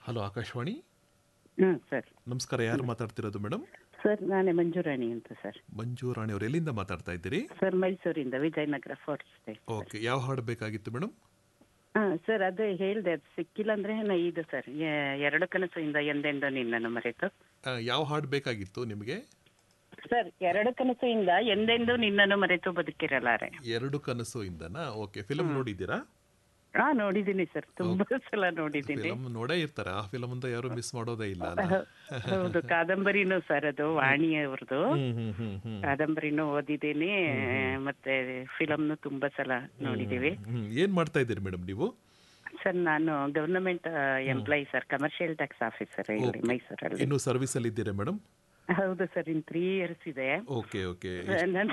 Hello Akashvani ಹ್ಞೂ sir ನಮಸ್ಕಾರ ಯಾರು ಮಾತಾಡ್ತಿರೋದು ಮೇಡಮ್ ಸರ್ ನಾನೇ ಮಂಜುರಾಣಿ ಅಂತ ಸರ್ ಮಂಜು ರಾಣಿ ಅವರು ಎಲ್ಲಿಂದ ಮಾತಾಡ್ತಾ ಇದ್ದೀರಿ ಸರ್ ಮೈಸೂರಿಂದ ವಿಜಯನಗರ ಫೋರ್ಟ್ ಸ್ಟೇಟ್ ಓಕೆ ಯಾವ ಹಾಡು ಬೇಕಾಗಿತ್ತು ಮೇಡಮ್ ಹಾಂ ಸರ್ ಅದೇ ಹೇಳಿದೆ ಅದು ಸಿಕ್ಕಿಲ್ಲ ಅಂದರೆ ನಾ ಇದು ಸರ್ ಎ- ಎರಡು ಕನಸಿಂದ ಎಂದೆಂದೋ ನಿನ್ನನ್ನು ಮರೆತು ಆ, ಯಾವ ಹಾಡು ಬೇಕಾಗಿತ್ತು ನಿಮಗೆ ಸರ್ ಎರಡು ಕನಸಿಂದ ಎಂದೆಂದೋ ನಿನ್ನನ್ನು ಮರೆತು ಬದುಕಿರಲಾರೆ ಎರಡು ಕನಸು ಇಂದನಾ ಓಕೆ ಫಿಲಮ್ ನೋಡಿದ್ದೀರಾ ಹಾ ನೋಡಿದ್ದೀನಿ ಸರ್ ತುಂಬಾ ಸಲ ನೋಡಿದ್ದೀನಿ ಫಿಲಮ್ ನೋಡೇ ಇರ್ತಾರೆ ಆ ಫಿಲಮ್ ಅಂತ ಯಾರು ಮಿಸ್ ಮಾಡೋದೇ ಇಲ್ಲ ಅಲ್ಲ ಹೌದು ಕಾದಂಬರಿನೂ ಸರ್ ಅದು ವಾಣಿ ಅವ್ರದ್ದು ಹ್ಮ್ ಹ್ಮ್ ಹ್ಮ್ ಹ್ಮ್ ಕಾದಂಬರಿನೂ ಓದಿದ್ದೀನಿ ಮತ್ತೆ ಫಿಲಮ್ನು ತುಂಬಾ ಸಲ ನೋಡಿದೀವಿ ಹ್ಮ್ ಏನ್ ಮಾಡ್ತಾ ಇದ್ದೀರಿ ಮೇಡಮ್ ನೀವು ಸರ್ ನಾನು government employee sir commercial tax officer ಇಲ್ಲಿ ಮೈಸೂರಲ್ಲಿ ಇನ್ನು ಸರ್ವಿಸ್ ಅಲ್ಲಿ ಇದ್ದೀರಾ ಮೇಡಮ್ ಹೌದು ಸರ್ ಇನ್ ತ್ರೀ ಇಯರ್ಸ್ ಇದೆ ಓಕೆ ಓಕೆ ನನ್ನ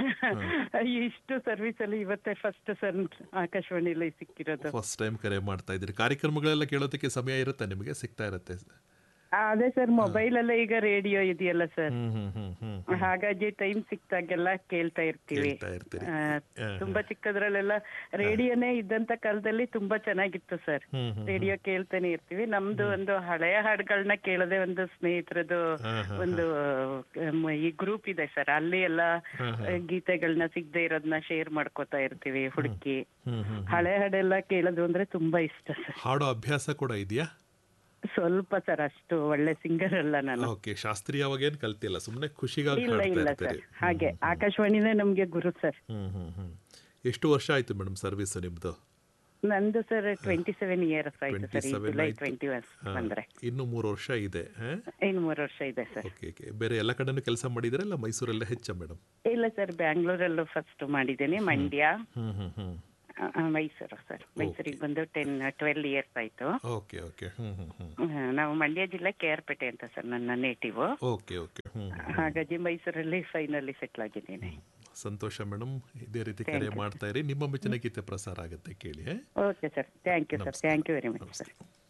ಇಷ್ಟು ಸರ್ವಿಸ್ ಅಲ್ಲಿ ಇವತ್ತೇ ಫಸ್ಟ್ ಸರ್ ಆಕಾಶವಾಣಿಯಲ್ಲಿ ಸಿಕ್ಕಿರೋದು ಫಸ್ಟ್ ಟೈಮ್ ಕರೆ ಮಾಡ್ತಾ ಇದ್ದೀರಿ ಕಾರ್ಯಕ್ರಮಗಳೆಲ್ಲ ಕೇಳೋದಕ್ಕೆ ಸಮಯ ಇರುತ್ತೆ ನಿಮಗೆ ಸಿಗ್ತಾ ಇರುತ್ತೆ ಆ, ಅದೇ ಸರ್ ಮೊಬೈಲ್ ಅಲ್ಲೇ ಈಗ ರೇಡಿಯೋ ಇದೆಯಲ್ಲ ಸರ್ ಹ್ಮ್ ಹ್ಮ್ ಹ್ಮ್ ಹ್ಮ್ ಹಾಗಾಗಿ ಟೈಮ್ ಸಿಕ್ತಾಗೆಲ್ಲ ಕೇಳ್ತಾ ಇರ್ತೀವಿ ಕೇಳ್ತಾ ಇರ್ತೀರಿ ಆ, ತುಂಬಾ ಚಿಕ್ಕದ್ರಲ್ಲೆಲ್ಲ ರೇಡಿಯೋನೇ ಇದ್ದಂತ ಕಾಲದಲ್ಲಿ ತುಂಬಾ ಚೆನ್ನಾಗಿತ್ತು ಸರ್ ಹ್ಮ್ ಹ್ಮ್ ರೇಡಿಯೋ ಕೇಳ್ತಾನೆ ಇರ್ತೀವಿ ನಮ್ದು ಒಂದು ಹಳೆಯ ಹಾಡುಗಳನ್ನ ಕೇಳದೆ ಒಂದು ಸ್ನೇಹಿತರದು ಒಂದು ಮ್, ಈ ಗ್ರೂಪ್ ಇದೆ ಸರ್ ಅಲ್ಲಿ ಎಲ್ಲ ಗೀತೆಗಳನ್ನ ಸಿಗದೆ ಇರೋದನ್ನ ಶೇರ್ ಮಾಡ್ಕೋತಾ ಇರ್ತೀವಿ ಹುಡುಕಿ ಹ್ಮ್ ಹ್ಮ್ ಹಳೆ ಹಾಡೆಲ್ಲ ಕೇಳೋದು ಅಂದ್ರೆ ತುಂಬಾ ಇಷ್ಟ ಸರ್ ಹಾಡೋ ಅಭ್ಯಾಸ ಕೂಡ ಇದೆಯಾ ಸ್ವಲ್ಪ ಸರ್ ಅಷ್ಟು ಒಳ್ಳೆ ಸಿಂಗರ್ ಅಲ್ಲ ನಾನು ಓಕೆ ಶಾಸ್ತ್ರೀಯವಾಗಿ ಏನ್ ಕಲ್ತಿಲ್ಲ ಸುಮ್ಮನೆ ಖುಷಿಗಾಗಿ ಇಲ್ಲ ಹಾಡ್ತಾ ಇಲ್ಲ ಇರ್ತೀರಿ ಸರ್ ಹಾಗೆ ಆಕಾಶವಾಣಿನೇ ನಮ್ಗೆ ಗುರು ಸರ್ ಹ್ಮ್ ಹ್ಮ್ ಹ್ಮ್ ಎಷ್ಟು ವರ್ಷ ಆಯ್ತು ಮೇಡಮ್ ಸರ್ವಿಸ್ ನಿಮ್ದು ನಂದು ಸರ್ ಟ್ವೆಂಟಿ ಸೆವೆನ್ ಇಯರ್ಸ್ ಆಯ್ತು ಸರ್ ಈ 27 ಜುಲೈ ಆಯ್ತು. ಟ್ವೆಂಟಿ ಒನ್ ಬಂದ್ರೆ ಇನ್ನು ಮೂರು ವರ್ಷ ಇದೆ ಇನ್ನು ಮೂರು ವರ್ಷ ಇದೆ ಸರ್ ಓಕೆ ಓಕೆ ಬೇರೆ ಎಲ್ಲ ಕಡೆನೂ ಕೆಲಸ ಮಾಡಿದ್ರೆ ಇಲ್ಲ ಮೈಸೂರಲ್ಲೇ ಹೆಚ್ಚ ಮೇಡಮ್ ಇಲ್ಲ ಸರ್ ಬ್ಯಾಂಗ್ಳೂರಲ್ಲೂ ಫಸ್ಟ್ ಮಾಡಿದ್ದೀನಿ ಮಂಡ್ಯ ಹ್ಮ್ ಹ್ಮ್ ಹ್ಮ್ ಆ, ಆ, ಮೈಸೂರು ಸರ್ ಮೈಸೂರಿಗೆ ಬಂದು ಟೆನ್ ಟ್ವೆಲ್ ಇಯರ್ಸ್ ಆಯ್ತು okay okay hmm hmm hmm ಆ, ನಾವು ಮಂಡ್ಯ ಜಿಲ್ಲೆ ಕೆ ಆರ್ ಪೇಟೆ ಅಂತ ಸರ್ ನನ್ನ native okay okay hmm hmm. ಹಾಗಾಗಿ ಮೈಸೂರಲ್ಲಿ ಫೈನಲಿ ಸೆಟ್ಲ್ ಆಗಿದ್ದೀನಿ ಸಂತೋಷ ಮೇಡಮ್ ಇದೇ ರೀತಿ ಕರೆ ಮಾಡ್ತಾ ಇರಿ ನಿಮ್ಮ ಮೆಚ್ಚಿನ ಗೀತೆ ಪ್ರಸಾರ ಆಗುತ್ತೆ ಕೇಳಿ ಹೇ? Okay sir thank you sir thank you very much sir